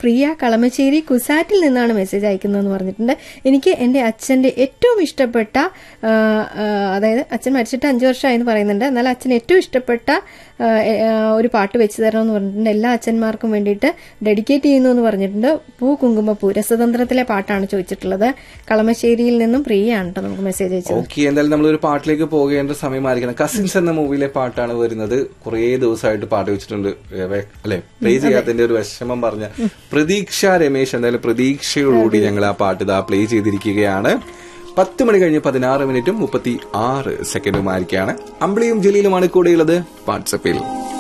പ്രിയ കളമശ്ശേരി കുസാറ്റിൽ നിന്നാണ് മെസ്സേജ് അയക്കുന്നതെന്ന് പറഞ്ഞിട്ടുണ്ട് എനിക്ക് എൻ്റെ അച്ഛൻ്റെ ഏറ്റവും ഇഷ്ടപ്പെട്ട ആ, ആ, അതായത് അച്ഛൻ മരിച്ചിട്ട് അഞ്ച് വർഷമായെന്ന് പറയുന്നുണ്ട് എന്നാൽ അച്ഛൻ ഏറ്റവും ഇഷ്ടപ്പെട്ട ആ, ആ, ഒരു പാട്ട് വെച്ച് തരണമെന്ന് പറഞ്ഞിട്ടുണ്ട് എല്ലാ അച്ഛന്മാർക്കും വേണ്ടിയിട്ട് ഡെഡിക്കേറ്റ് ചെയ്യുന്നു എന്ന് പറഞ്ഞിട്ടുണ്ട് പൂ കുങ്കുമപ്പൂ രസതന്ത്രത്തിലെ പാട്ടാണ് ചോദിച്ചിട്ടുള്ളത് കളമശ്ശേരിയിൽ നിന്നും പ്രിയയാണ് കേട്ടോ നമുക്ക് മെസ്സേജ് അയച്ചത് ഓക്കെ എന്തായാലും നമ്മൾ ഒരു പാട്ടിലേക്ക് പോകേണ്ട സമയമായിരിക്കണം കസിൻസ് എന്ന മൂവിയിലെ പാട്ടാണ് വരുന്നത് കുറേ ദിവസമായിട്ട് പാട്ട് വെച്ചിട്ടുണ്ട് ഏ, വേ- അല്ലെ പ്ലേ ചെയ്യാത്തതിന്റെ ഒരു വിഷമം പറഞ്ഞ പ്രതീക്ഷ രമേശ് എന്തായാലും പ്രതീക്ഷയോടുകൂടി ഞങ്ങൾ ആ പാട്ട് ഇതാ പ്ലേ ചെയ്തിരിക്കുകയാണ് പത്ത് മണി കഴിഞ്ഞ് പതിനാറ് മിനിറ്റും മുപ്പത്തി ആറ് സെക്കൻഡുമായിരിക്കാണ് അമ്പിളിയും ജലീലുമാണ് കൂടെയുള്ളത് വാട്സപ്പിൽ